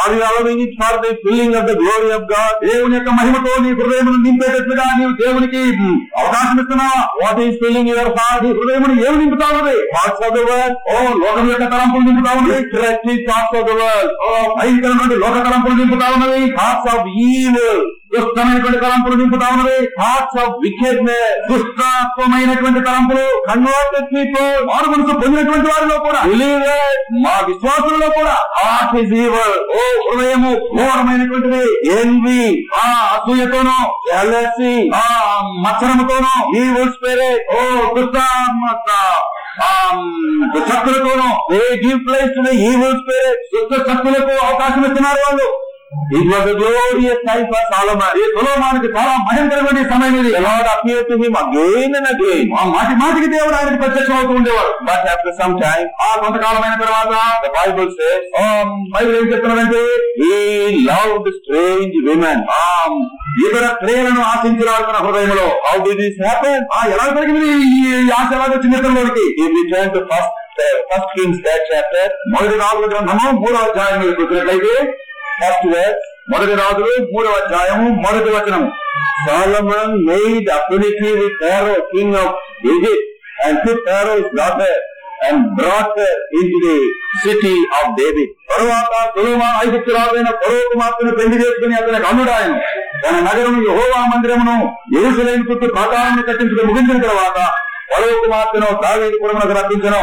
Are you allowing it for the filling of the glory of God? దేవుని యొక్క మహిమతో నీ హృదయమును నింపేటట్లుగా నీవు దేవునికి ఉమ్, అవకాశం ఇస్తున్నావా What is filling your heart? నీ హృదయమును ఏమి నింపుతా ఉన్నది Thoughts of the world? ఓ లోకం యొక్క తలంపులు నింపుతా ఉన్నది Destructive thoughts of the world. ఓ భయంకరమైన లోక తలంపులు నింపుతా ఉన్నది Thoughts of evil. దుష్టమైనటువంటి తలంపులు నింపుతా ఉన్నది Thoughts of wickedness. దుష్టత్వమైనటువంటి తలంపులు Converted people. మారు మనసు పొందినటువంటి వారిలో కూడా Believers. మా విశ్వాసులలో కూడా Heart is evil. ఓ హృదయము ఘోరమైనటువంటిది Envy. ఆ అసూయతోనూ Jealousy. ఆ మత్సరముతోనూ Evil spirit. ఓ దుష్ట ఆ, శక్తులతోనూ They give place to the evil spirit. దుష్ట శక్తులకు అవకాశం ఇస్తున్నారు వాళ్ళు It was a glorious time for Solomon. ఈ సులోమానికి చాలా భయంకరమైన సమయం ఇది The Lord appeared to him again and again. ఆ మాటి మాటికి దేవుడు ఆయనకి ప్రత్యక్షం అవుతూ ఉండేవాడు But after some time, ఆ కొంతకాలమైన తర్వాత the Bible says, ah, Bible ఏం చెప్తున్నదంటే he loved strange women. ఆ ఇతర స్త్రీలను ఆశించినాడు తన హృదయంలో How did this happen? ఆ ఎలా జరిగింది ఈ ఈ ఆశ ఎలా వచ్చింది ఇతరులోనికి He returned to first, uh, first Kings third chapter, మొదటి రాజుల గ్రంథము మూడవ అధ్యాయం చూసినట్లయితే first verse. మొదటి రాజులు మూడవ అధ్యాయము మొదటి వచనము Solomon made affinity with Pharaoh, king of Egypt, and took Pharaoh's daughter and brought her into the city of David. తరువాత సులోమా ఐగుప్తు రాజైన పరో కుమార్తెను పెళ్లి చేసుకుని అతనికి అల్లుడాయను తన నగరం యెహోవా మందిరమును ఎరుసలేం చుట్టూ ప్రాకారాన్ని కట్టించడం ముగించిన తర్వాత పరో కుమార్తెను దావీదు పురమునకు రప్పించను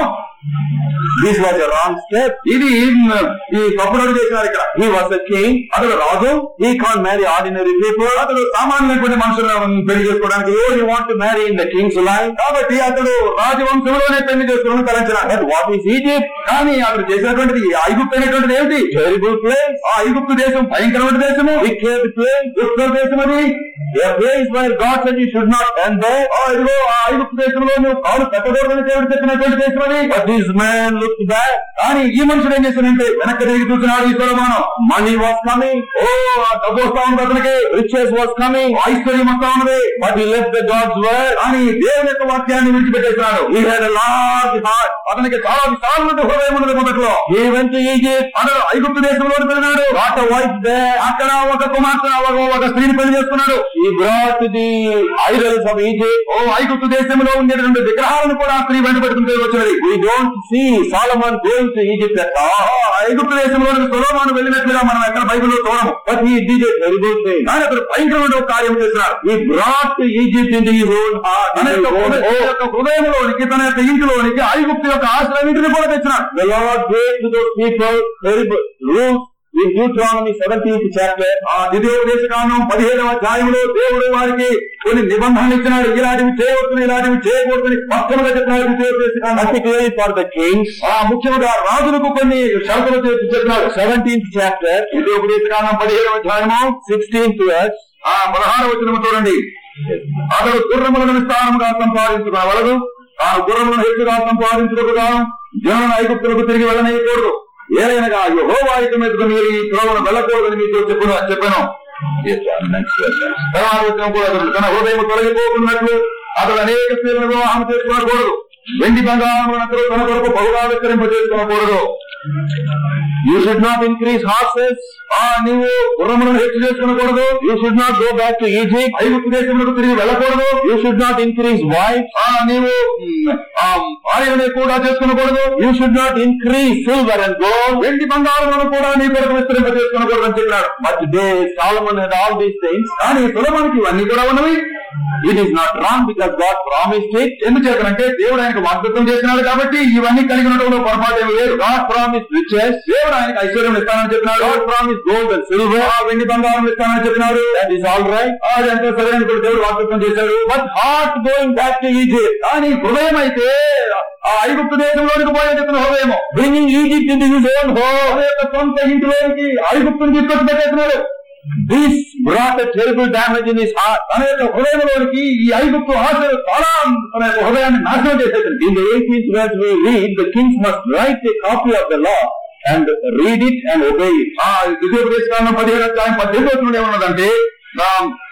This was a wrong step. ఇది మ్, ఈ తప్పుడు అడుగు చేసినారు ఇక్కడ He was a king. అతడు రాజు He can't marry ordinary people. అతడు సామాన్యమైనటువంటి మనుషులను పెళ్లి చేసుకోవడానికి Oh, you want to marry in the king's line? కాబట్టి అతడు రాజవంశంలోనే పెళ్లి చేసుకోవడం తలంచినాడు But what is Egypt? కానీ అతడు చేసినటువంటిది ఈ ఐగుప్తు అనేటువంటిది ఏమిటి Terrible place. ఆ ఐగుప్తు దేశం భయంకరమైన దేశము Wicked place. దుష్ట దేశం అది A place where God said you should not enter. ఆ ఇదిగో ఆ ఐగుప్తు దేశంలో నువ్వు కాలు పెట్టకూడదని దేవుడు చెప్పినటువంటి దేశం అది But this man looked back. కానీ ఈ మనుషుడు ఏం చేశాడంటే వెనక్కి తిరిగి చూస్తున్నాడు ఈ సొలొమోను Money was coming. ఓ ఆ డబ్బు వస్తా ఉంది అతనికి Riches was coming. ఐశ్వర్యం వస్తా ఉన్నది But he left the God's word. కానీ దేవుని యొక్క వాక్యాన్ని విడిచిపెట్టేస్తున్నాడు He had a large heart. అతనికి చాలా విశాలమైన హృదయం ఉన్నది మొదట్లో He went to Egypt. అతడు ఐగుప్తు దేశంలో పెరిగినాడు Got a wife there. అక్కడ ఒక కుమార్తె ఒక ఒక స్త్రీని పెళ్లి చేసుకున్నాడు He brought the idols of Egypt. ఓ ఐగుప్తు దేశంలో ఉండేటువంటి విగ్రహాలను కూడా ఆ స్త్రీ వెంట పెట్టుకుంటూ వచ్చినది We don't see Solomon going to Egypt at all. ఆ ఐగుప్తు దేశంలో సులోమాను వెళ్ళినట్లుగా మనం ఎక్కడ బైబిల్లో చూడము But he did a terrible thing. కానీ అతడు భయంకరమైన ఒక కార్యం చేసినాడు He brought to Egypt into his own heart. తన into యొక్క his own హృదయ- home. యొక్క హృదయంలోనికి తన యొక్క ఇంటిలోనికి ఐగుప్తు యొక్క ఆశ్రయింటిని కూడా తెచ్చినాడు The Lord gave to those people terrible rules in Deuteronomy 17th chapter. ఆ ద్వితీయోపదేశ కాండం పదిహేడవ అధ్యాయంలో దేవుడు వారికి కొన్ని నిబంధనలు ఇచ్చినాడు ఇలాంటివి చేయవద్దు ఇలాంటివి చేయకూడదని స్పష్టంగా చెప్పినాడు ద్వితీయోపదేశ కాండం Particularly for the kings. ఆ ముఖ్యంగా రాజులకు కొన్ని షరతులు చేసి చెప్పినాడు 17th chapter, ద్వితీయోపదేశ కాండం పదిహేడవ అధ్యాయము 16th verse. ఆ పదహారు వచ్చిన చూడండి అతడు గుర్రములను విస్తారముగా సంపాదించుకోవలదు ఆ గుర్రములను హెచ్చుగా సంపాదించుటకు గాను జనులను ఐగుప్తులకు తిరిగి వెళ్ళనీయకూడదు ఏదైనగా యహోవాయిక మీదకు మీరు ఈ త్రోవను వెళ్ళకూడదని మీతో చెప్పు చెప్పాను Yes, sir. Next verse. తర్వాత వచ్చిన కూడా అతడు తన హృదయం తొలగిపోతున్నట్లు అతడు అనేక స్త్రీలను వివాహం చేసుకోకూడదు వెండి బంగారములను అతడు తన కొరకు బహుగా విస్తరింప చేసుకోకూడదు You should not increase horses. ఆ నీవు గుర్రములను హెచ్చు చేసుకునకూడదు You should not go back to Egypt. ఐగుప్తు దేశములకు తిరిగి వెళ్ళకూడదు You should not increase wives. ఆ నీవు మ్, ఆ భార్యని కూడా చేసుకునకూడదు You should not increase silver and gold. వెండి బంగారములను కూడా నీ కొరకు విస్తరింప చేసుకునకూడదు అని చెప్పినాడు But today Solomon had all these things. కానీ సులభానికి ఇవన్నీ కూడా ఉన్నవి It is not wrong because God promised it. ఎందుచేతనంటే దేవుడు ఆయనకు వాగ్దత్తం చేసినాడు కాబట్టి ఇవన్నీ కలిగి ఉండడంలో పొరపాటు ఏమి లేదు God promised riches. దేవుడు ఆయనకు ఐశ్వర్యం ఇస్తానని చెప్పినాడు God promised gold and silver. ఆ వెండి బంగారం ఇస్తానని చెప్పినాడు That is all right. అది ఎంతో సరైన కూడా దేవుడు వాగ్దత్తం చేశాడు But heart going back to Egypt, కానీ హృదయం అయితే ఆ ఐగుప్తు దేశంలోనికి పోయేది ఇతని హృదయము bringing Egypt into his own home. తన యొక్క సొంత ఇంటిలోనికి ఐగుప్తుని తీసుకొచ్చి పెట్టేస్తున్నాడు This brought a terrible damage in his heart. తన యొక్క హృదయంలోనికి ఈ ఐగుప్తు ఆశలు చాలా తన యొక్క హృదయాన్ని నాశనం చేసేసింది In the 18th verse we read, the kings must write a copy of the law and read it and obey it. ఆ ద్వితీయోపదేశ కాలం పదిహేడు అధ్యాయం పద్దెనిమిది వచ్చిన ఏమన్నదంటే ఆ,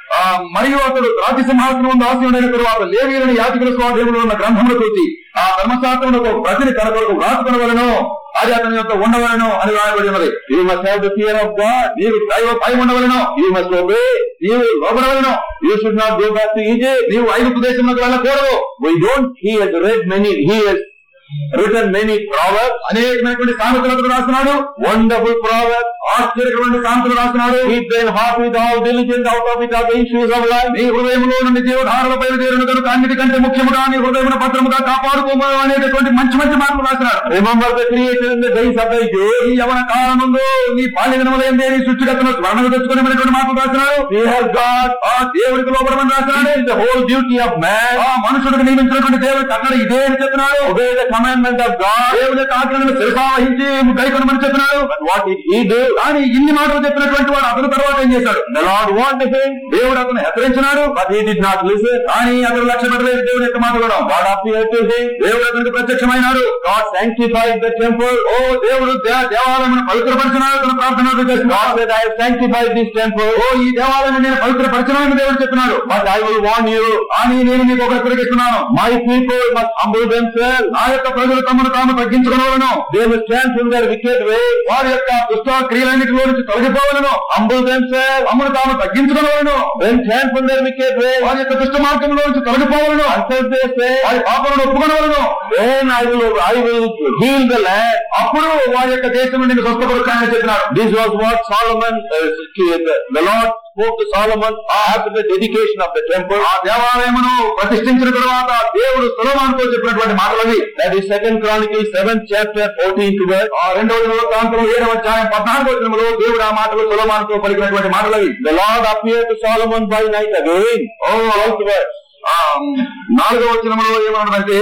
ఆ మరియు అతడు రాజ్య సింహాసనం ముందు ఆశీనుడైన తరువాత లేవీయులను యాజకుల స్వాధీనంలో ఉన్న గ్రంథములు చూసి ఆ ధర్మశాస్త్రంలో ఒక ప్రతిని తన కొరకు వ్రాసుకొనవలను అది అతని యొక్క ఉండవలను అని రాయబడి ఉన్నది You must have the fear of God. నీవు దైవ భయం ఉండవలను You must obey. నీవు లోపడవలను You should not go back to Egypt. నీవు ఐదు దేశంలోకి వెళ్ళకూడదు We don't. He has read many. He has written many proverbs. అనేకమైనటువంటి సామెతలకు రాస్తున్నాడు Wonderful proverbs. ఆశ్చర్యకరమైన సామెతలు రాస్తున్నాడు Keep thine heart with all diligence. Out of it are the issues of life. నీ హృదయంలో నుండి జీవధారల బయలుదేరును కనుక అన్నిటికంటే ముఖ్యముగా నీ హృదయమున భద్రముగా కాపాడుకోమని అనేటటువంటి మంచి మంచి మాటలు రాసినాడు Remember the Creator in the days of thy youth. ఈ యవన కాలం ముందు నీ బాల్య దినములైందే నీ సృష్టికర్తను స్మరణకు తెచ్చుకునేటువంటి మాటలు రాసినాడు Fear God. ఆ దేవుడికి లోపడమని రాసినాడు This is the whole duty of man. ఆ మనుషుడికి నియమించినటువంటి దేవుడి కట్టడ ఇదే అని చెప్పినాడు Obey the commandment of God. దేవుడి యొక్క ఆజ్ఞలను శిరసావహించి గైకొనమని చెప్పినాడు But what did he do? కానీ ఇన్ని మాటలు చెప్పినటువంటి వాడు అతని తర్వాత ఏం చేశాడు The Lord wanted him, దేవుడు అతను హెచ్చరించినాడు but he did not listen. కానీ అతను లక్ష్య పెట్టలేదు దేవుని యొక్క మాటలను God appeared to him. దేవుడు అతనికి ప్రత్యక్షమైనాడు God sanctified the temple. ఓ దేవుడు దే- దేవాలయమును పవిత్రపరిచినాడు తన ప్రార్థన God చేస్తున్నాడు said, I have sanctified this temple, ఓ ఈ దేవాలయం నేను పవిత్రపరిచినాను దేవుడు చెప్పినాడు but I will warn you, కానీ నేను మీకు ఒకటి తిరిగిస్తున్నాను my people must humble themselves. నా యొక్క ప్రజలు తమను తాము తగ్గించుకోవాలను They must turn from their wicked way, వారి యొక్క దుష్ట క్రియలన్నిటిలో నుంచి తొలగిపోవాలను humble themselves, తమను తాము తగ్గించుకోవాలను then turn from their wicked way. వారి యొక్క దుష్ట మార్గంలో నుంచి తొలగిపోవాలను Until they say, వారి పాపలను ఒప్పుకొనవలను then I will, I will heal the land. అప్పుడు వారి యొక్క దేశం నుండి స్వస్థపరుస్తానని చెప్పినాడు This was what Solomon, uh, the, the Lord spoke to Solomon after the dedication of the temple. ఆ దేవాలయమును ప్రతిష్ఠించిన తరువాత దేవుడు సులభానితో చెప్పినటువంటి మాటలవి That is Second Chronicles 7th chapter 14 to verse. ఆ రెండవ దినవృత్తాంతం ఏడవ అధ్యాయం పద్నాలుగో దినములో దేవుడు ఆ మాటలు సులభానితో పలికినటువంటి మాటలవి The Lord appeared to Solomon by night again. Oh, 12th verse. ఆ నాలుగవ వచనములో ఏమన్నదంటే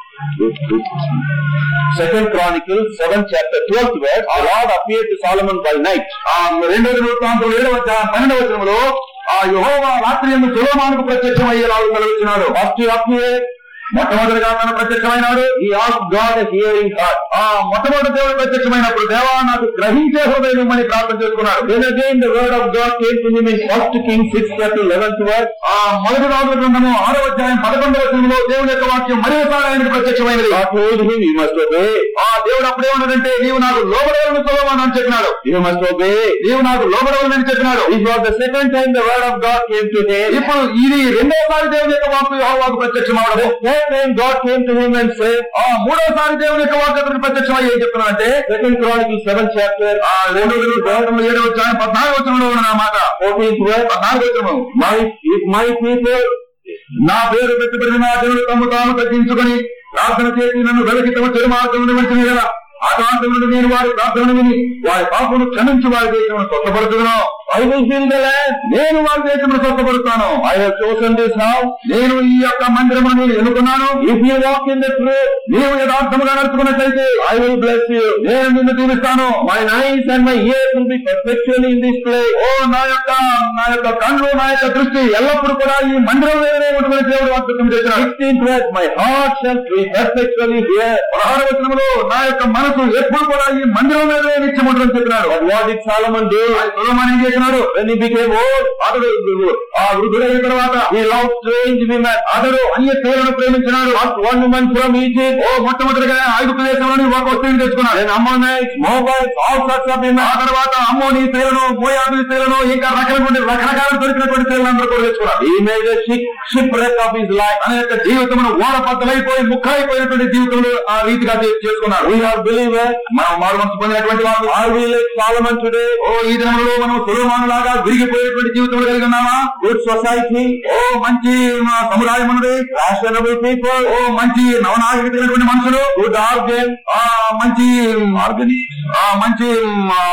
Second Chronicles 7th chapter 12th verse. The Lord appeared to Solomon by night. ఆ రెండవ దినవృత్తాంతం ఏడవ అధ్యాయం పన్నెండవ వచనములో ఆ యెహోవా రాత్రి ఎందు సులభానికి ప్రత్యక్షం అయ్యేలాగా కలిగించినాడు First he appeared, మొట్టమొదటిగా తను ప్రత్యక్షమైనాడు he asked God a hearing heart. ఆ మొట్టమొదటి దేవుడు ప్రత్యక్షమైనప్పుడు దేవా నాకు గ్రహించే హృదయం ఇమ్మని ప్రార్థన చేసుకున్నాడు Then again the word of God came to him in First Kings 6 chapter 11th verse. ఆ మొదటి రాజుల గ్రంథము ఆరో అధ్యాయం పదకొండవ వచనంలో దేవుని యొక్క వాక్యం మరోసారి ఆయనకు ప్రత్యక్షమైనది God told him, you must obey. ఆ దేవుడు అప్పుడేమన్నాడంటే నీవు నాకు లోబడవలను సులభమని అని చెప్పినాడు You must obey. నీవు నాకు లోబడవలని చెప్పినాడు This was the second time the word of God came to him. ఇప్పుడు ఇది రెండోసారి దేవుని యొక్క వాక్కు యెహోవాకు ప్రత్యక్షమవడం The third time God came to him and said, ఆ మూడోసారి దేవుని యొక్క వాక్కు అతనికి ప్రత్యక్షమై ఏం చెప్తున్నాడంటే Second Chronicles 7th chapter, ఆ రెండు గ్రంథంలో ఏడవ అధ్యాయం పద్నాలుగు వచనంలో ఉన్న ఆ మాట 14th verse. పద్నాలుగు వచనము My, if my people నా పేరు పెట్టబడిన నా జనులు తమ్ము తాము తగ్గించుకొని ప్రార్థన చేసి నన్ను వెలకి తమ చెడు మార్గం నుండి వచ్చిన కదా ఆకాశం నుండి నేను వారి ప్రార్థన విని వారి పాపను క్షమించి వారి దేశమును స్వస్థపడుతున్నాను I will heal the land. నేను వారి దేశమును స్వస్థపడుతాను I have chosen this house. నేను ఈ యొక్క మందిరమును నేను ఎన్నుకున్నాను If you walk in the truth, నీవు యథార్థముగా నడుచుకున్నట్లయితే I will bless you. నేను నిన్ను దీవిస్తాను Mine eyes and my ears will be perpetually in this place. ఓ నా యొక్క నా యొక్క కళ్ళు నా యొక్క దృష్టి ఎల్లప్పుడూ కూడా ఈ మందిరంలోనే ఉంటుందని దేవుడు వాగ్దానం చేశాడు 16th verse, my heart shall be perpetually here. పదహార వచనంలో నా యొక్క మనసు ఎప్పుడు కూడా ఈ మందిరం మీదనే నిత్యం ఉంటుందని చెప్పినాడు But what did Solomon do? సులభమని ఏం చేసినాడు When he became old, అతడు ఆ వృద్ధుడైన తర్వాత he loved strange women. అతడు అన్య స్త్రీలను ప్రేమించినాడు First one woman from Egypt, ఓ మొట్టమొదటిగా ఐదు ప్రదేశంలోని ఒక స్త్రీని తెచ్చుకున్నాడు then Ammonites, Moabites, all sorts of women. ఆ తర్వాత అమ్మోని స్త్రీలను మోయాబి స్త్రీలను ఇంకా రకరకాల రకరకాల దొరికినటువంటి స్త్రీలందరూ కూడా తెచ్చుకున్నాడు He made a ship, shipwreck of his life. తన యొక్క జీవితమును ఓడ పద్దలైపోయి ముక్కలైపోయినటువంటి జీవితంలో ఆ రీతిగా చే- చేసుకున్నాడు We are believers. మనం మారు మనసు పొందినటువంటి వాళ్ళు Are we like Solomon today? ఓ ఈ దినంలో మనం సులభమాను లాగా విరిగిపోయేటువంటి జీవితంలో కలిగి ఉన్నామా Good society, ఓ మంచి మా సముదాయం ఉన్నది fashionable people, ఓ మంచి నవనాగరికమైనటువంటి మనుషులు good organ, ఆ మంచి ఆర్గని ఆ మంచి ఆ,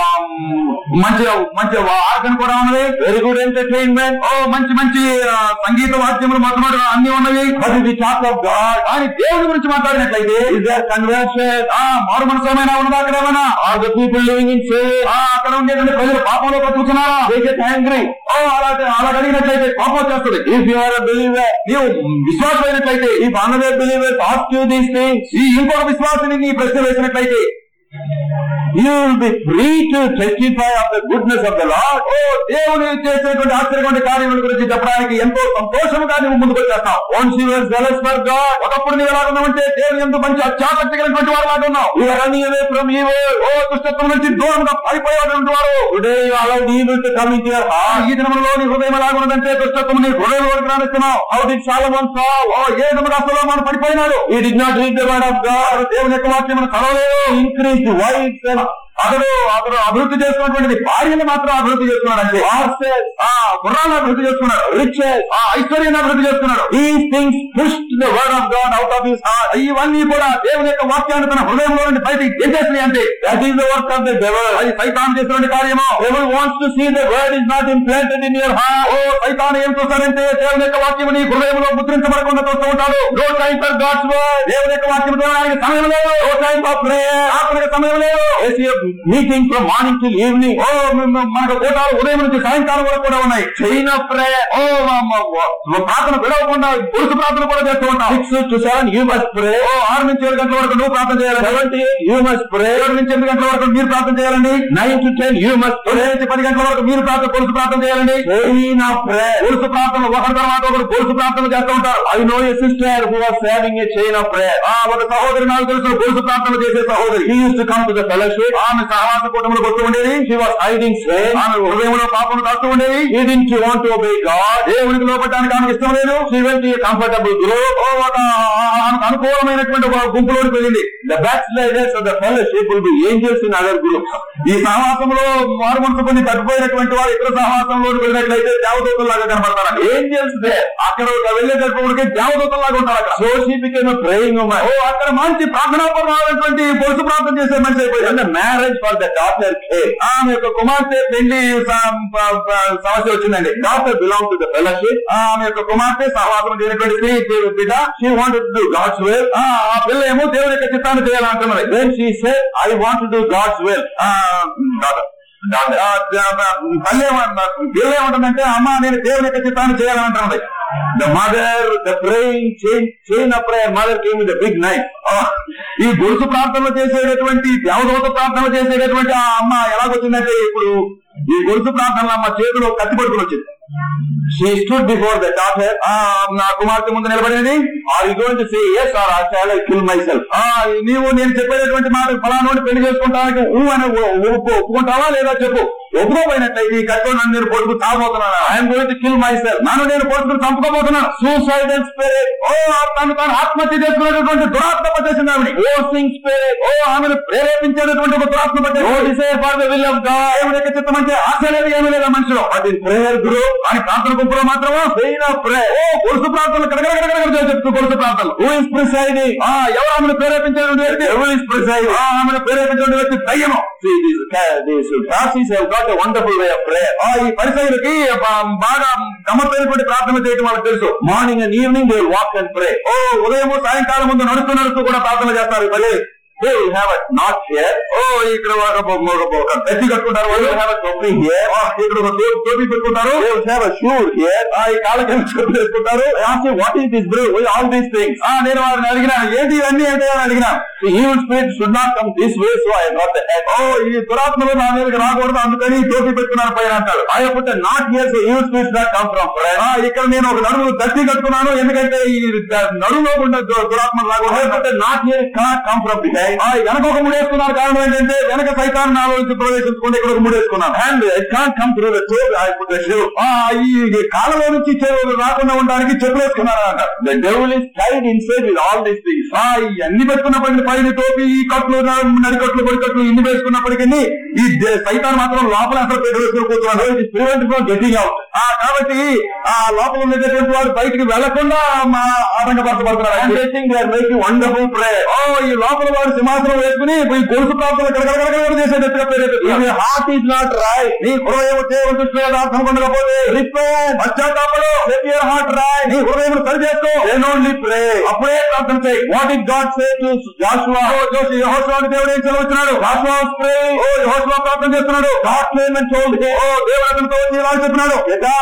మంచి మంచి ఆర్గన్ కూడా ఉన్నది very good entertainment. ఓ మంచి మంచి ఆ, సంగీత వాద్యములు మొత్తం అన్ని ఉన్నవి But if we talk of God, కానీ దేవుడి గురించి మాట్లాడినట్లయితే is there conversion? ఆ మారు మనసమైనా ఉన్నదా అక్కడ ఏమైనా Are the people living in sin? ఆ అక్కడ ఉండేటువంటి ప్రజలు పాపంలో బతుకుతున్నారా They get angry. ఓ అలా అలా అడిగినట్లయితే కోపం వచ్చేస్తుంది If you are a believer, నీవు విశ్వాసమైనట్లయితే if another believer asks you these things, ఈ ఇంకొక విశ్వాసిని నీ ప్రశ్న వేసినట్లయితే You will be free to testify of the goodness of the Lord. ఓ దేవుని చేసేటువంటి ఆశ్చర్యమైన కార్యముల గురించి చెప్పడానికి ఎంతో సంతోషముగా నువ్వు ముందుకు వచ్చేస్తావు Once you were zealous for God, ఒకప్పుడు నీవు ఎలా ఉన్నావంటే దేవుని ఎందు మంచి అత్యాసక్తి కలిగినటువంటి వారు లాగా ఉన్నావు you are running away from evil. ఓ దుష్టత్వం నుంచి దూరంగా పడిపోయేటువంటి వారు Today you allowed evil to come into your ఆ, heart. ఈ దినంలో నీ హృదయం ఎలాగున్నదంటే దుష్టత్వం నీ హృదయం వరకు రానిస్తున్నావు How did Solomon fall? ఓ ఏ విధముగా మనం పడిపోయినాడు He did not read the word of God. వారు దేవుని యొక్క వాక్యం చదవలేదు He increased wives and అతడు అతడు అభివృద్ధి చేసుకున్నటువంటి భార్యను మాత్రం అభివృద్ధి చేసుకున్నాడు అంటే horses, ఆ గుర్రాలను అభివృద్ధి చేసుకున్నాడు riches. ఆ ఐశ్వర్యాన్ని అభివృద్ధి చేసుకున్నాడు These things pushed the word of God out of his heart. ఇవన్నీ కూడా దేవుని యొక్క వాక్యాన్ని తన హృదయంలో నుండి బయటికి ఏం చేసినాయి అంటే That is the work of the devil. అది సైతాన్ చేసినటువంటి కార్యము Devil wants to see the word is not implanted in your heart. ఓ సైతాన్ ఏం చూస్తాడంటే దేవుని యొక్క వాక్యం నీ హృదయంలో ముద్రించబడకుండా చూస్తూ ఉంటాడు No time for God's word. దేవుని యొక్క వాక్యం చూడడానికి సమయం లేదు No time for prayer. ఆత్మనికి సమయం లేదు As you have meeting from morning till evening. ఓ మ- మ- మనకు కూటాలు ఉదయం నుంచి సాయంకాలం వరకు కూడా ఉన్నాయి Chain of prayer. ఓ మ- మ- మ- ప్రార్థన విడవకుండా పురుషు ప్రార్థన కూడా చేస్తూ ఉంటాం Six to seven, you must pray. ఓ ఆరు నుంచి ఏడు గంటల వరకు నువ్వు ప్రార్థన చేయాలండి Seven to eight, you must pray. ఏడు నుంచి ఎనిమిది గంటల వరకు మీరు ప్రార్థన చేయాలండి Nine to ten, you must తొమ్మిది pray. నుంచి పది గంటల వరకు మీరు ప్రార్థన పురుషు ప్రార్థన చేయాలండి Chain of prayer. పురుషు ప్రార్థన ఒకరి తర్వాత ఒకరు పురుషు ప్రార్థన చేస్తూ ఉంటారు I know a sister who was having a chain of prayer. ఆ ఒక సహోదరి నాకు తెలుసు పురుషు ప్రార్థన చేసే సహోదరి She used to come to the fellowship. ఆమె సహవాస కుటుంబంలోకి వస్తూ ఉండేది She was hiding sin. ఆమె హృదయంలో పాపను దాస్తూ ఉండేది She didn't want to obey God. దేవునికి లోపడానికి ఆమెకు ఇష్టం లేదు She went to a comfortable group. ఓ ఒక ఆమెకు అనుకూలమైనటువంటి ఒక గుంపులోకి వెళ్ళింది The backsliders of the fellowship will be angels in other groups. ఈ సహవాసంలో మారు మనసు పొంది తగ్గిపోయినటువంటి వారు ఇతర సహవాసంలో వెళ్ళినట్లయితే దేవదూతల్లాగా కనబడతారు Angels there. అక్కడ ఒక వెళ్ళేటప్పటికి దేవదూతల్లాగా ఉంటారు అక్కడ So she became a praying woman. ఓ అక్కడ మంచి ప్రార్థనాపరమైనటువంటి పొరుసు ప్రార్థన చేసే మనిషి అయిపోయింది When the marriage for the daughter came, ఆమె యొక్క కుమార్తె పెళ్లి స- ప- ప- సమస్య వచ్చిందండి daughter belonged to the fellowship. ఆమె యొక్క కుమార్తె సహవాసం చేయనటువంటి స్త్రీ స్త్రీ బిడ్డ She wanted to do God's will. ఆ ఆ పిల్ల ఏమో దేవుని యొక్క చిత్తాన్ని చేయాలంటున్నది Then she said, I want to do God's will. ఆ, daughter. daughter. ఆ, జ- తల్లి ఏమన్నా- పిల్ల ఏమంటుందంటే అమ్మ నేను దేవుని యొక్క చిత్తాన్ని చేయాలంటున్నది The mother, the praying chain, chain of prayer, mother came with a big knife. ఆ, ఈ గురుసు ప్రార్థనలు చేసేటటువంటి దేవదూత ప్రార్థనలు చేసేటటువంటి ఆ అమ్మ ఎలాగొచ్చిందంటే ఇప్పుడు ఈ గురుసు ప్రార్థనలు అమ్మ చేతిలో కత్తి పట్టుకుని వచ్చింది She stood before the daughter. ఆ నా కుమార్తె ముందు నిలబడింది Are you going to say yes or shall I kill myself? ఆ నీవు నేను చెప్పేటటువంటి మాట ఫలానోని పెళ్లి చేసుకుంటానికి ఊ అని ఒ- ఒప్పు- ఒప్పుకుంటావా లేదా చెప్పు ఒప్పుకోపోయినట్లయితే ఈ కట్టుకొని నన్ను నేను పొడుకు తాగబోతున్నాను I am going to kill myself. నన్ను నేను పొడుకుని చంపుకోబోతున్నాను Suicidal spirit, ఓ తను తాను ఆత్మహత్య చేసుకునేటటువంటి దురాత్మ పట్టేసింది ఆవిడ forcing spirit, ఓ ఆమెను ప్రేరేపించేటటువంటి ఒక దురాత్మ no పట్టేసింది desire for the will of God. దేవుని యొక్క చిత్తం అంటే ఆశ లేదు ఏమీ లేదు ఆ మనిషిలో But in prayer group, కానీ ప్రార్థన గుంపులో మాత్రమే chain of prayer, ఓ గొలుసు ప్రార్థనలు కడగడగడగడ చెప్తూ గొలుసు ప్రార్థనలు who is presiding? ఆ ఎవరు ఆమెను ప్రేరేపించేటువంటి వ్యక్తి Devil is presiding. ఆ ఆమెను ప్రేరేపించేటువంటి వ్యక్తి దయ్యము See, these, ca- these Pharisees have got a wonderful way of prayer. ఆ ఈ పరిసయులకి బాగా గమ్మత్తైనటువంటి ప్రార్థన చేయడం వాళ్ళకి తెలుసు Morning and evening they will walk and pray. ఓ ఉదయము సాయంకాలం ముందు నడుస్తూ నడుస్తూ కూడా ప్రార్థన చేస్తారు మళ్ళీ They will have a knot here. ఓ ఇక్కడ ఒక ఒక- ఒక గట్టి కట్టుకుంటారు They వాళ్ళు will have a topping here. ఆ, ఇక్కడ ఒక తో- టోపీ పెట్టుకుంటారు They will have a shoe here. ఆ ఈ కాళ్ళకి చెప్పులు వేసుకుంటారు I asked him, what is this, bro? All these things. ఆ నేను వారిని అడిగినా ఏంటి ఇవన్నీ అంటే అని అడిగినా The evil spirit should not come this way, so I got the head. ఓ ఈ దురాత్మలు నా మీదకి రాకూడదు అందుకని ఈ టోపీ పెట్టుకున్నాను పైన అంటాడు I have put a knot here, so evil spirits not come from prayer. ఆ, ఇక్కడ నేను ఒక నడుము దట్టి కట్టుకున్నాను ఎందుకంటే ఈ ద- నడుములో ఉన్న దు- దురాత్మలు I have రాకూడదు put a knot here, it cannot come from behind. ఆ, వెనక ఒక ముడేసుకున్నాను కారణం ఏంటంటే వెనక సైతాన్ని నాలో నుంచి ప్రవేశించుకుంటే ఇక్కడ ఒక ముడేసుకున్నాను And it can't come through the toe, I put a shoe. ఆ ఈ కాళ్ళలో నుంచి చెవులు రాకుండా ఉండడానికి చెప్పులు వేసుకున్నాను అంట The devil is tied inside with all these things. ఆ ఇవన్నీ పెట్టుకున్నప్పటికీ పైన టోపీ ఈ కట్లు న- నడికట్లు పొడికట్లు ఇన్ని వేసుకున్నప్పటికీ ఈ దే- సైతాన్ మాత్రం లోపల అసలు పెట్టి వేసుకుని కూర్చున్నాడు It is prevented from getting out. ఆ కాబట్టి ఆ లోపల ఉండేటటువంటి వాడు బయటికి వెళ్లకుండా మా ఆటంకపరచబడుతున్నాడు And they think they are making wonderful prayer. ఓ ఈ లోపల వాడు సింహాసనం వేసుకుని ఈ గొలుసు ప్రాంతంలో గడగడగడగడ చేసేటట్టుగా If ప్రేరేపిస్తున్నాడు your heart is not right, నీ హృదయం దేవుని దృష్టిలో యథార్థం ఉండకపోతే repent. పశ్చాత్తాపడు Set your heart right. నీ హృదయం సరి చేసుకో Then only pray. అప్పుడే ప్రార్థన చేయి What did God say to Joshua? ఓ జోషి యెహోషువకు దేవుడు ఏం సెలవుతున్నాడు Joshua was praying. ఓ యెహోషువ ప్రార్థన చేస్తున్నాడు God came and told him, ఓ దేవుడు అతనితో వచ్చి ఇలా చెప్తున్నాడు Get up,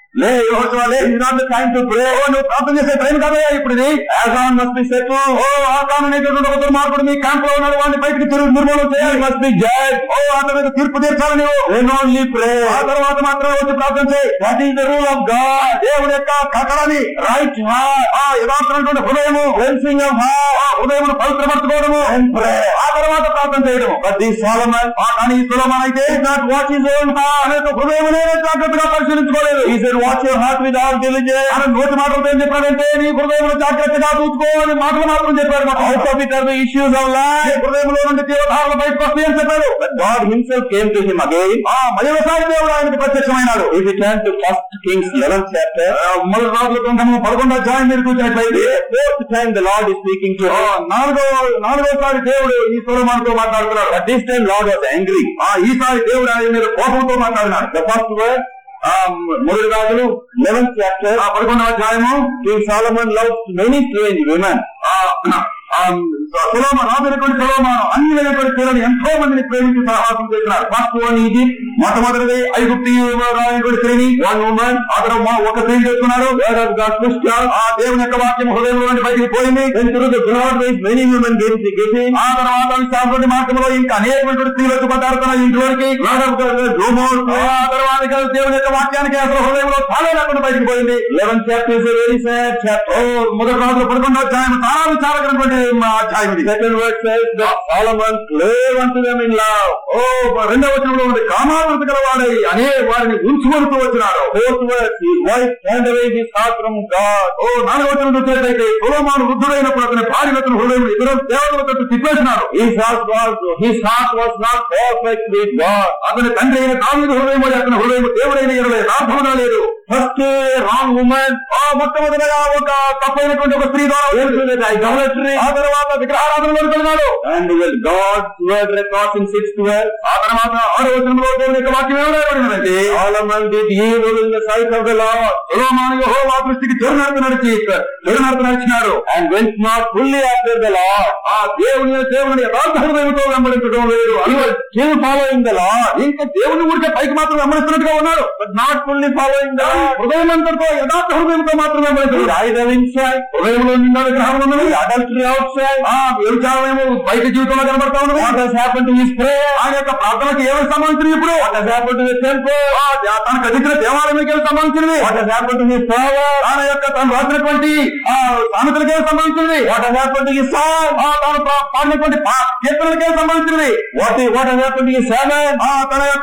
లే యోహోషువ లే ఇది నాట్ టైం టు ప్రే ఓ నువ్వు ప్రార్థన చేసే టైం కాదయ్యా ఇప్పుడు ఇది Agan must be settled. ఓ ఆకాను అనేటువంటి ఒక దుర్మార్గుడు మీ క్యాంప్ లో ఉన్నాడు వాడిని బయటికి తిరుగు నిర్మూలన He చేయాలి must be judged. ఓ అతని మీద తీర్పు తీర్చాలి నువ్వు Then only pray. ఆ తర్వాత మాత్రమే వచ్చి ప్రార్థన చేయి That is the rule of God. దేవుడి యొక్క కకరాన్ని Right heart, ఆ యథార్థమైనటువంటి హృదయము cleansing of heart, ఆ హృదయమును పవిత్రపరచుకోవడము and prayer. ఆ తర్వాత ప్రార్థన చేయడము But this Solomon ఆ కానీ ఈ సులభం అయితే did not watch his own heart. అనేక హృదయమునే జాగ్రత్తగా పరిశీలించుకోలేదు He said, watch your heart with all diligence. ఆయన నోటి మాటలతో ఏం చెప్పాడంటే నీ హృదయమును జాగ్రత్తగా చూసుకోవాలని మాటలు మాత్రం చెప్పాడు మాకు. Out of it are the issues of నీ life. హృదయంలో నుండి తీవ్రధారణ బయటకు వస్తాయని చెప్పాడు But God himself came to him again. ఆ మయవసాయ దేవుడు ఆయనకు ప్రత్యక్షమైనాడు If you turn to First Kings 11th chapter, ఆ, మొదటి రాజుల గ్రంథము పదకొండో అధ్యాయం మీరు చూసినట్లయితే the fourth time the Lord is speaking to ఆ, him. నాలుగో నాలుగోసారి దేవుడు ఈ సులమానుతో మాట్లాడుతున్నాడు But this time Lord was angry. ఆ ఈసారి దేవుడు ఆయన మీద కోపంతో మాట్లాడినాడు The first word, ఆ మొదటి రాజులు 11th chapter, ఆ పదకొండవ అధ్యాయము King Solomon loved many strange women. ఆ ఆ, సులోమ రాజునటువంటి సులోమాను అన్ని అయినటువంటి స్త్రీలను ఎంతో మందిని ప్రేమించి సహవాసం చేసినారు ఫస్ట్ వన్ ఈజిప్ట్ మొట్టమొదటిది ఐగుప్తి రాయటువంటి స్త్రీని వన్ ఉమెన్ అతను మా- ఒక స్త్రీని చేసుకున్నాడు Word of God pushed out. ఆ దేవుని యొక్క వాక్యం హృదయంలో నుండి బయటికి పోయింది Then through the broad ways many women get getting. ఆ తర్వాత విశాఖపతి మార్గంలో ఇంకా అనేకమైనటువంటి స్త్రీలు వచ్చి పడ్డారు తన ఇంట్లోనికి Word of God was rumors. ఆ తర్వాత ఇక దేవుని యొక్క వాక్యానికి అసలు హృదయంలో చాలా లేకుండా బయటికి పోయింది 11th chapter is a very sad chapter. ఓ మొదటి రాజులు పదకొండో అధ్యాయం చాలా విచారకరమైనటువంటి ఆ, అధ్యాయం ఇది Second word says that Solomon clave unto them in love. ఓ రెండవ వచనంలో ఉంది కామావృతి గలవాడై అనే వారిని ఉంచుకొనుతూ వచ్చినాడు Fourth word, his wife turned away his heart from God. ఓ నాలుగవ వచనం చూసేటైతే సులోమాను వృద్ధుడైనప్పుడు అతని భార్య అతని హృదయం ఇతర దేవతలతో తిప్పేసినాడు His heart was, his heart was not perfect with God. అతని తండ్రి అయిన దావీదు హృదయం అతని హృదయం దేవుడైన ఎడల యథార్థముగా లేదు First, a wrong woman ఆ మొట్టమొదటిగా ఒక తప్పైనటువంటి ఒక స్త్రీ ద్వారా into the idolatry. ఆ తర్వాత విగ్రహారాధనలోకి వెళ్ళినాడు And when God's word records in sixth verse, ఆ తర్వాత ఆరో వచనంలో దేవుని యొక్క వాక్యం ఏమనబడినదంటే Solomon did evil in the sight of the Lord సులోమాను యెహోవా దృష్టికి చెడు నడత నడిచి చెడు నడత నడిచినాడు and went not fully after the Lord. ఆ దేవుని దేవుని యథార్థ హృదయంతో వెంబడించడం లేదు He was still following the Lord, ఇంకా దేవుని ఊరికే పైకి మాత్రం వెంబడిస్తున్నట్టుగా ఉన్నాడు but not fully following the Lord. హృదయం అంతటితో యథార్థ హృదయంతో మాత్రం With వెంబడించాడు idol inside, హృదయంలో నిండా విగ్రహం ఉన్నది with adultery outside. ఆ వ్యభిచారమేమో బయట జీవితంలో కనబడతా ఉన్నది What has happened to his prayer? ఆయన యొక్క ప్రార్థనకి ఏమి సంబంధించింది ఇప్పుడు What has happened to his temple? ఆ, తన కదిలిన దేవాలయానికి ఏమి సంబంధించింది What has happened to his power? తన యొక్క తను రాసినటువంటి ఆ సామెతలకి ఏమి సంబంధించింది What has happened to his song? ఆ, తాను పా- పాడినటువంటి పా- కీర్తనలకి ఏమి సంబంధించింది What, is, what has happened to his sermon? ఆ తన యొక్క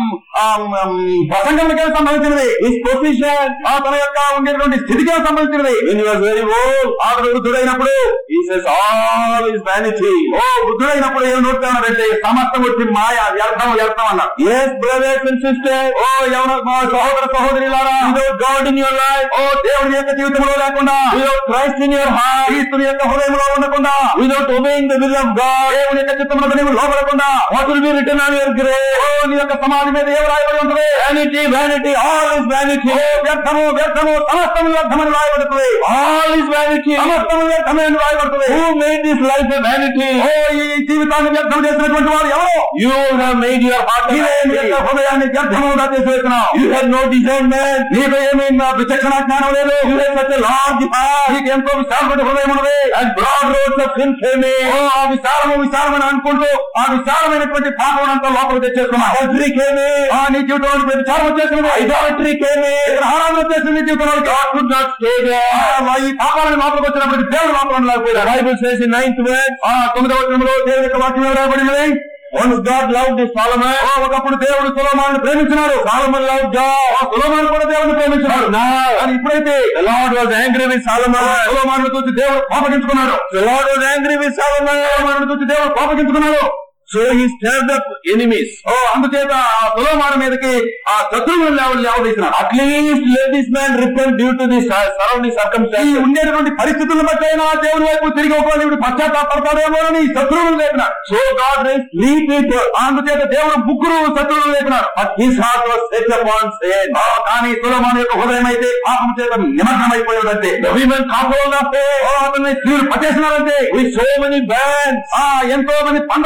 ప్రసంగానికి ఏమి సంబంధించినది His position? ఆ తన యొక్క ఉండేటువంటి స్థితికి ఏమి సంబంధించినది When he was very old, అతను వృద్ధుడైనప్పుడు he says all is vanity. ఓ వృద్ధుడైనప్పుడు ఏం నోటుతున్నాడంటే సమస్తం వచ్చి మాయ వ్యర్థం వ్యర్థం అన్నారు Yes, brothers and sisters, ఓ ఎవరు మా సహోదర సహోదరులారా without God in your life, ఓ దేవుని యొక్క జీవితంలో లేకుండా without Christ in your heart, క్రీస్తుని యొక్క హృదయంలో ఉండకుండా without obeying the will of God, దేవుని యొక్క చిత్తములకు నీవు లోపడకుండా what will be written on your grave? ఓ నీ యొక్క సమాధి మీద ఏం రాయబడి ఉంటుంది Vanity, vanity, all is vanity. ఓ వ్యర్థము వ్యర్థము సమస్తము వ్యర్థమని రాయబడుతుంది All is vanity. సమస్తము వ్యర్థమే అని రాయబడుతుంది Who made this life a vanity? ఓ ఈ జీవితాన్ని వ్యర్థం చేసినటువంటి వాడు ఎవరు You have made your heart a నీవే నీ vanity. యొక్క హృదయాన్ని వ్యర్థముగా చేసేస్తున్నావు You have no discernment. నీకు ఏమీ విచక్షణ జ్ఞానం లేదు You have such a large heart నీకు ఎంతో విశాలమైన హృదయం ఉన్నది and broad roads of sin came in. ఓ ఆ విశాలము విశాలమని అనుకుంటూ ఆ విశాలమైనటువంటి పాపం అంతా లోపల తెచ్చేసుకున్నావు Adultery came in. ఆ నీ జీవితంలో విచారం వచ్చేసింది Idolatry came in. ఆరాధన వచ్చేసింది నీ జీవితంలో God could not stay there. ఈ పాపాలను లోపలికి వచ్చినప్పుడు దేవుడు లోపల The లేకపోయాడు Bible says in ninth verse, ఆ తొమ్మిదవ వచనంలో దేవుని యొక్క వాక్యం రాయబడినది once God loved Solomon, ఓ, ఒకప్పుడు దేవుడు సులోమాను ప్రేమించినాడు Solomon loved God. ఆ సులోమాను కూడా దేవుడిని ప్రేమించినాడు Now, కానీ ఇప్పుడైతే the Lord was angry with Solomon. సులోమాను చూసి దేవుడు కోపగించుకున్నాడు The Lord was angry with Solomon. సులోమాను చూసి దేవుడు కోపగించుకున్నాడు So he stirred up enemies. ఓ అందుచేత ఆ సులోమాను మీదకి ఆ శత్రువులను లేవ లేవదీసినాడు At least let this man repent due to the sur- surrounding ఈ circumstances. ఉండేటువంటి పరిస్థితులను బట్టి అయినా దేవుని వైపు తిరిగి ఒకవేళ ఇప్పుడు పశ్చాత్తాపడతాడేమో అని శత్రువులు లేపినాడు So God raised three people. అందుచేత దేవుడు ముగ్గురు శత్రువులు లేపినాడు But his heart was set upon sin. ఆ, కానీ సులమాన్ యొక్క హృదయం అయితే పాపం చేత నిమగ్నమైపోయాడంటే The women caught hold of oh, it అతన్ని స్త్రీలు పట్టేసినారంటే with so many bands. ఆ ఎంతో మంది పండగలతో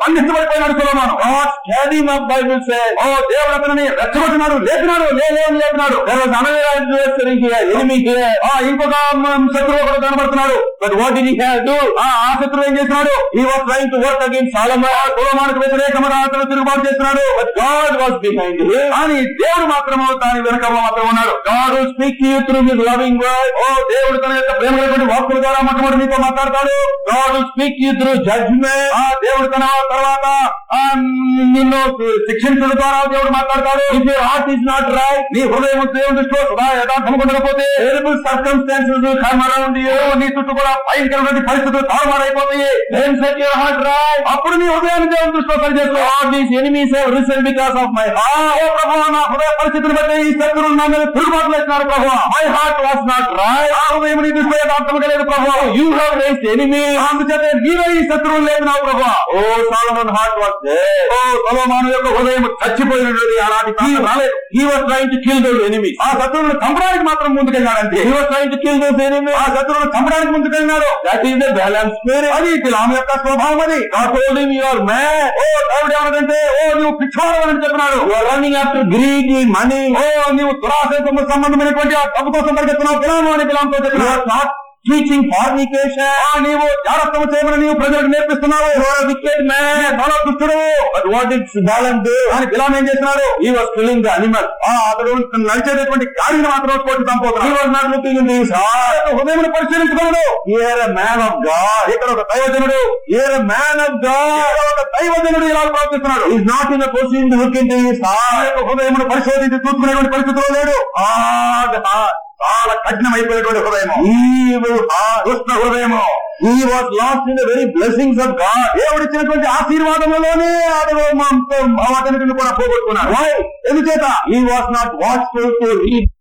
బంధించబడిపోయినాడు సులభాను God stirred him up, Bible says. ఓ దేవుడు అతనిని రెచ్చగొట్టినాడు లేపినాడు లే లే అని లేపినాడు There was another adversary here, enemy here. ఆ ఇంకొక మ- శత్రువు ఒకడు కనబడుతున్నాడు But what did he have to do? ఆ ఆ శత్రువు ఏం చేసినాడు He was trying to work against Solomon. కులమానికి వ్యతిరేకమైన అతను తిరుగుబాటు చేస్తున్నాడు But God was behind him. కానీ దేవుడు మాత్రము దాని వెనక మాత్రం ఉన్నాడు God will speak to you through his loving word. ఓ దేవుడు తన యొక్క ప్రేమటువంటి వాక్కుల ద్వారా మొట్టమొదటి నీతో మాట్లాడతాడు God will speak to you through judgment. ఆ దేవుడు తన తర్వాత ఆ నిన్ను శిక్షించడం ద్వారా దేవుడు మాట్లాడతాడు If your heart is not right, నీ హృదయం దేవుని దృష్టిలో సదా యథార్థం ఉండకపోతే terrible circumstances will come around you. నీ చుట్టూ కూడా భయంకరమైన పరిస్థితులు తారుమారైపోతాయి Then set your heart right. అప్పుడు నీ హృదయాన్ని దేవుని దృష్టిలో సరిచేసుకో All these enemies have risen because of my ఆ heart. ఓ ప్రభు నా హృదయ పరిస్థితిని బట్టి ఈ శత్రువులు నా మీద తిరుగుబాటు వేస్తున్నారు ప్రభు My heart was not right. ఆ హృదయం నీ దృష్టిలో యథార్థంగా లేదు ప్రభు You have raised enemies. అందుచేత నీవే ఈ శత్రువులు లేదు నా ప్రభు Oh, Solomon's heart was dead. ఓ సొలొమోను యొక్క హృదయం చచ్చిపోయినది అలాంటి కాలం రాలేదు He was trying to kill those enemies. ఆ శత్రువులను చంపడానికి మాత్రం ముందుకెళ్ళాడంతే He was trying to kill those enemies. ఆ శత్రువులను చంపడానికి ముందుకెళ్ళినాడు That is the balanced spirit. అది పిలామ యొక్క స్వభావం అది God told him, you are mad. ఓ దేవుడు ఏమనంటే ఓ నువ్వు పిచ్చోడవని చెప్పినాడు You are running after greedy money. ఓ నీవు దురాశకు సంబంధమైనటువంటి ఆ డబ్బు కోసం పరిగెత్తున్నావు పిలాము అని పిలాంతో You చెప్పినాడు are not teaching fornication. ఆ నీవు జాగ్రత్త చేయమని నీవు ప్రజలకు నేర్పిస్తున్నావు You are a wicked man. చాలా దుష్టుడు But what did Balaam do? అని పిలాం ఏం చేస్తున్నాడు He was killing the animal. ఆ అతడు నడిచేటటువంటి గాడిని మాత్రం కొట్టి He చంపుతున్నాడు was not looking into his heart. హృదయం పరిశీలించుకోడు Here a man of God. ఇక్కడ ఒక దైవజనుడు Here a man of God ఇక్కడ ఒక దైవజనుడు ఇలా ప్రవర్తిస్తున్నాడు is not in a position to look into his ఆ heart. యొక్క హృదయమును పరిశోధించి చూసుకునేటువంటి పరిస్థితిలో లేడు హార్డ్ హార్ట్ చాలా కఠినమైపోయినటువంటి హృదయము Evil heart. దుష్ట హృదయము He was lost in the very blessings of God. దేవుడిచ్చినటువంటి ఆశీర్వాదములోనే అతడు వాటన్నిటిని కూడా పోగొట్టుకున్నాడు Why? ఎందుచేత He was not watchful to read